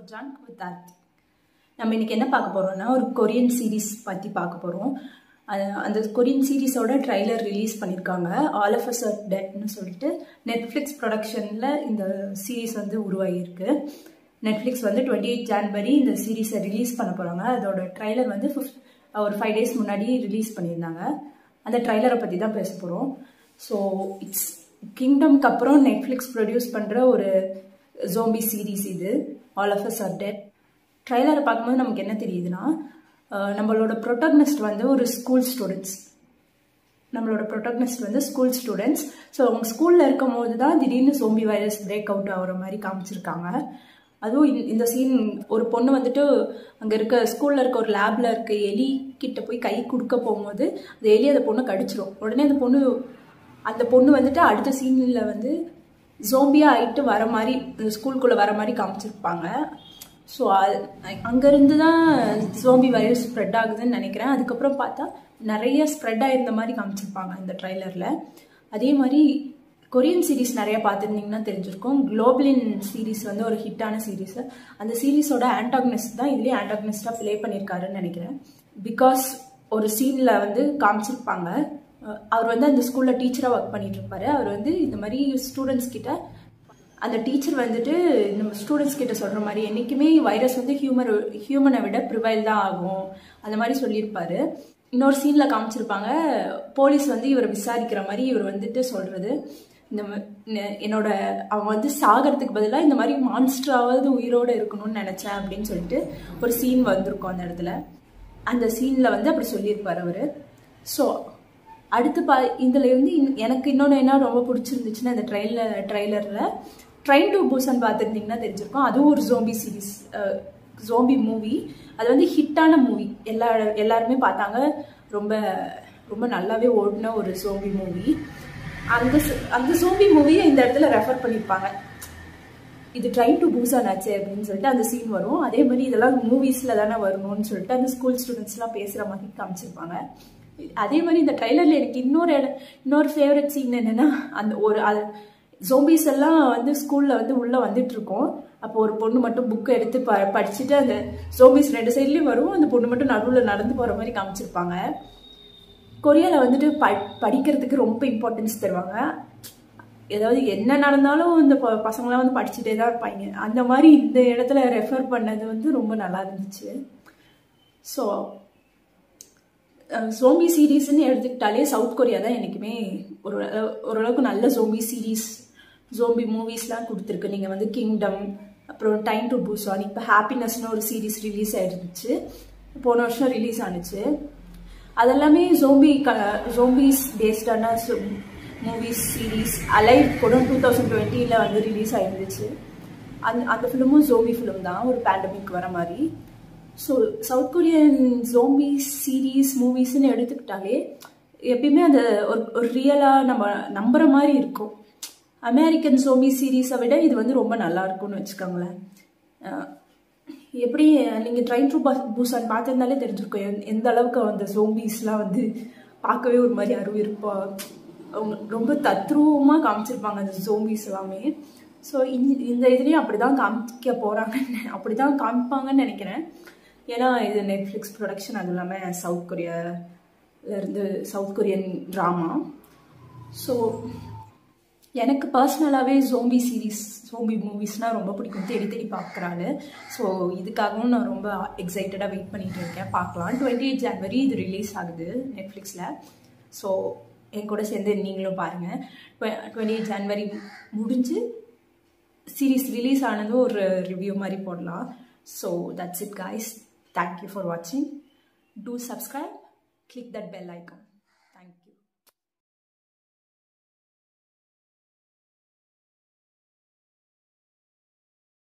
for junk with Aarthi நம்ம இன்னைக்கு என்ன பார்க்க போறோம்னா ஒரு கொரியன் சீரீஸ் பற்றி பார்க்க போகிறோம் அந்த கொரியன் சீரீஸோட ட்ரைலர் ரிலீஸ் பண்ணியிருக்காங்க ஆல் ஆஃப் அஸ் டெட்னு சொல்லிட்டு நெட்ஃப்ளிக்ஸ் ப்ரொடக்ஷனில் இந்த சீரீஸ் வந்து உருவாகியிருக்கு நெட்ஃப்ளிக்ஸ் வந்து டுவெண்ட்டி எயிட் ஜான்வரி இந்த சீரீஸை ரிலீஸ் பண்ண போகிறாங்க அதோட ட்ரைலர் வந்து ஃபிஃப்த் ஒரு ஃபைவ் டேஸ் முன்னாடி ரிலீஸ் பண்ணியிருந்தாங்க அந்த ட்ரைலரை பற்றி தான் பேச போகிறோம் ஸோ இட்ஸ் கிங்டம்க்கு அப்புறம் நெட்ஃப்ளிக்ஸ் ப்ரொடியூஸ் பண்ணுற ஒரு ஜோம்பி சீரீஸ் இது all of us are dead ட்ரைலரை பார்க்கும்போது நமக்கு என்ன தெரியுதுன்னா நம்மளோட ப்ரொட்டக்னிஸ்ட் வந்து ஒரு ஸ்கூல் ஸ்டூடெண்ட்ஸ் நம்மளோட ப்ரொட்டக்னிஸ்ட் வந்து ஸ்கூல் ஸ்டூடெண்ட்ஸ் ஸோ அவங்க ஸ்கூலில் இருக்கும் போது தான் திடீர்னு சோம்பி வைரஸ் பிரேக் அவுட் ஆகிற மாதிரி காமிச்சிருக்காங்க அதுவும் இந்த சீன் ஒரு பொண்ணு வந்துட்டு அங்கே இருக்க ஸ்கூலில் இருக்க ஒரு லேபில் இருக்க எலி கிட்ட போய் கை கொடுக்க போகும்போது அந்த எலி அந்த பொண்ணை கடிச்சிரும் உடனே அந்த பொண்ணு அந்த பொண்ணு வந்துட்டு அடுத்த சீனில் வந்து ஜோம்பியாக ஆகிட்டு வர மாதிரி ஸ்கூலுக்குள்ளே வர மாதிரி காமிச்சிருப்பாங்க ஸோ அங்கேருந்து தான் ஜோம்பி வைரஸ் ஸ்ப்ரெட் ஆகுதுன்னு நினைக்கிறேன் அதுக்கப்புறம் பார்த்தா நிறைய ஸ்ப்ரெட் ஆகிருந்த மாதிரி காமிச்சிருப்பாங்க இந்த ட்ரைலரில் அதே மாதிரி கொரியன் சீரீஸ் நிறைய பார்த்துருந்தீங்கன்னா தெரிஞ்சிருக்கும் குளோபலின் சீரீஸ் வந்து ஒரு ஹிட்டான சீரீஸ் அந்த சீரீஸோட ஆன்டாக்னிஸ்ட் தான் இதுலேயே ஆன்டாக்னிஸ்டாக ப்ளே பண்ணியிருக்காருன்னு நினைக்கிறேன் பிகாஸ் ஒரு சீனில் வந்து காமிச்சிருப்பாங்க அவர் வந்து அந்த ஸ்கூலில் டீச்சராக ஒர்க் பண்ணிட்டு இருப்பாரு அவர் வந்து இந்த மாதிரி ஸ்டூடெண்ட்ஸ் கிட்ட அந்த டீச்சர் வந்துட்டு நம்ம ஸ்டூடெண்ட்ஸ் கிட்ட சொல்கிற மாதிரி என்றைக்குமே வைரஸ் வந்து ஹியூமர் ஹியூமனை விட ப்ரிவைல் தான் ஆகும் அந்த மாதிரி சொல்லியிருப்பாரு இன்னொரு சீனில் காமிச்சிருப்பாங்க போலீஸ் வந்து இவரை விசாரிக்கிற மாதிரி இவர் வந்துட்டு சொல்கிறது இந்த என்னோட அவன் வந்து சாகிறதுக்கு பதிலாக இந்த மாதிரி மான்ஸ்டராவது உயிரோடு இருக்கணும்னு நினச்சேன் அப்படின்னு சொல்லிட்டு ஒரு சீன் வந்திருக்கும் அந்த இடத்துல அந்த சீனில் வந்து அப்படி சொல்லியிருப்பார் அவர் ஸோ அடுத்து பா இதில் வந்து எனக்கு இன்னொன்று என்ன ரொம்ப பிடிச்சிருந்துச்சுன்னா இந்த ட்ரெயிலர் ட்ரெய்லரில் ட்ரெயின் டு பூசன் பார்த்துருந்தீங்கன்னா தெரிஞ்சிருக்கும் அதுவும் ஒரு ஜோம்பி சீரீஸ் ஜோம்பி மூவி அது வந்து ஹிட்டான மூவி எல்லா எல்லாருமே பார்த்தாங்க ரொம்ப ரொம்ப நல்லாவே ஓடின ஒரு ஜோம்பி மூவி அந்த அந்த ஜோம்பி மூவியை இந்த இடத்துல ரெஃபர் பண்ணியிருப்பாங்க இது ட்ரைன் டு பூசான் ஆச்சு அப்படின்னு சொல்லிட்டு அந்த சீன் வரும் அதே மாதிரி இதெல்லாம் மூவிஸில் தானே வரணும்னு சொல்லிட்டு அந்த ஸ்கூல் ஸ்டூடெண்ட்ஸ்லாம் பேசுகிற மாதிரி காமிச்சிருப்பாங்க அதே மாதிரி இந்த ட்ரைலரில் எனக்கு இன்னொரு இன்னொரு ஃபேவரட் சீன் என்னென்னா அந்த ஒரு அது ஜோம்பிஸ் எல்லாம் வந்து ஸ்கூலில் வந்து உள்ளே வந்துட்டு இருக்கோம் அப்போ ஒரு பொண்ணு மட்டும் புக்கை எடுத்து ப படிச்சுட்டு அந்த ஜோம்பிஸ் ரெண்டு சைட்லேயும் வரும் அந்த பொண்ணு மட்டும் நடுவில் நடந்து போகிற மாதிரி காமிச்சிருப்பாங்க கொரியாவில் வந்துட்டு ப படிக்கிறதுக்கு ரொம்ப இம்பார்ட்டன்ஸ் தருவாங்க ஏதாவது என்ன நடந்தாலும் இந்த பசங்களாம் வந்து படிச்சுட்டே தான் இருப்பாங்க அந்த மாதிரி இந்த இடத்துல ரெஃபர் பண்ணது வந்து ரொம்ப நல்லா இருந்துச்சு ஸோ ஜோம்பி சீரீஸ்ன்னு எடுத்துக்கிட்டாலே சவுத் கொரியா தான் என்றைக்குமே ஒரு ஓரளவுக்கு நல்ல ஜோம்பி சீரீஸ் ஜோம்பி மூவிஸ்லாம் கொடுத்துருக்கு நீங்கள் வந்து கிங்டம் அப்புறம் டைம் டு பூசான் இப்போ ஹாப்பினஸ்னு ஒரு சீரீஸ் ரிலீஸ் ஆயிருந்துச்சு போன வருஷம் ரிலீஸ் ஆனிச்சு அதெல்லாமே ஜோம்பி க ஜோம்பிஸ் பேஸ்டான மூவிஸ் சீரீஸ் அலைவ் கூட டூ தௌசண்ட் டுவெண்ட்டியில் வந்து ரிலீஸ் ஆயிருந்துச்சு அந் அந்த ஃபிலிமும் ஜோம்பி ஃபிலிம் தான் ஒரு பேண்டமிக் வர மாதிரி so south Korean zombie series மூவிஸ்ன்னு எடுத்துக்கிட்டாலே எப்பயுமே அந்த ஒரு ஒரு ரியலாக நம்ம நம்புற மாதிரி இருக்கும் அமெரிக்கன் ஜோம்பி சீரீஸை விட இது வந்து ரொம்ப நல்லா இருக்கும்னு வச்சுக்கோங்களேன் எப்படி நீங்கள் ட்ரைன் டு பூசான் பார்த்துருந்தாலே தெரிஞ்சிருக்கும் எந்த அளவுக்கு அந்த ஜோம்பிஸ்லாம் வந்து பார்க்கவே ஒரு மாதிரி அருவிருப்பா அவங்க ரொம்ப தத்ரூபமாக காமிச்சிருப்பாங்க அந்த ஜோம்பிஸ் எல்லாமே ஸோ இந்த இதுலேயும் அப்படி தான் காமிக்க போகிறாங்கன்னு அப்படி தான் காமிப்பாங்கன்னு நினைக்கிறேன் ஏன்னா இது நெட்ஃப்ளிக்ஸ் ப்ரொடக்ஷன் அது இல்லாமல் சவுத் கொரியாவிலேருந்து சவுத் கொரியன் ட்ராமா ஸோ எனக்கு பர்சனலாகவே ஜோம்பி சீரீஸ் ஜோம்பி மூவிஸ்னால் ரொம்ப பிடிக்கும் தேடி தேடி பார்க்குறாரு ஸோ இதுக்காகவும் நான் ரொம்ப எக்ஸைட்டடாக வெயிட் பண்ணிகிட்டு இருக்கேன் பார்க்கலாம் டுவெண்ட்டி எயிட் ஜான்வரி இது ரிலீஸ் ஆகுது நெட்ஃப்ளிக்ஸில் ஸோ என் கூட சேர்ந்து நீங்களும் பாருங்கள் டுவெண்ட்டி எயிட் ஜான்வரி முடிஞ்சு சீரீஸ் ரிலீஸ் ஆனதும் ஒரு ரிவ்யூ மாதிரி போடலாம் so that's it guys thank you for வாட்சிங் do subscribe click that bell icon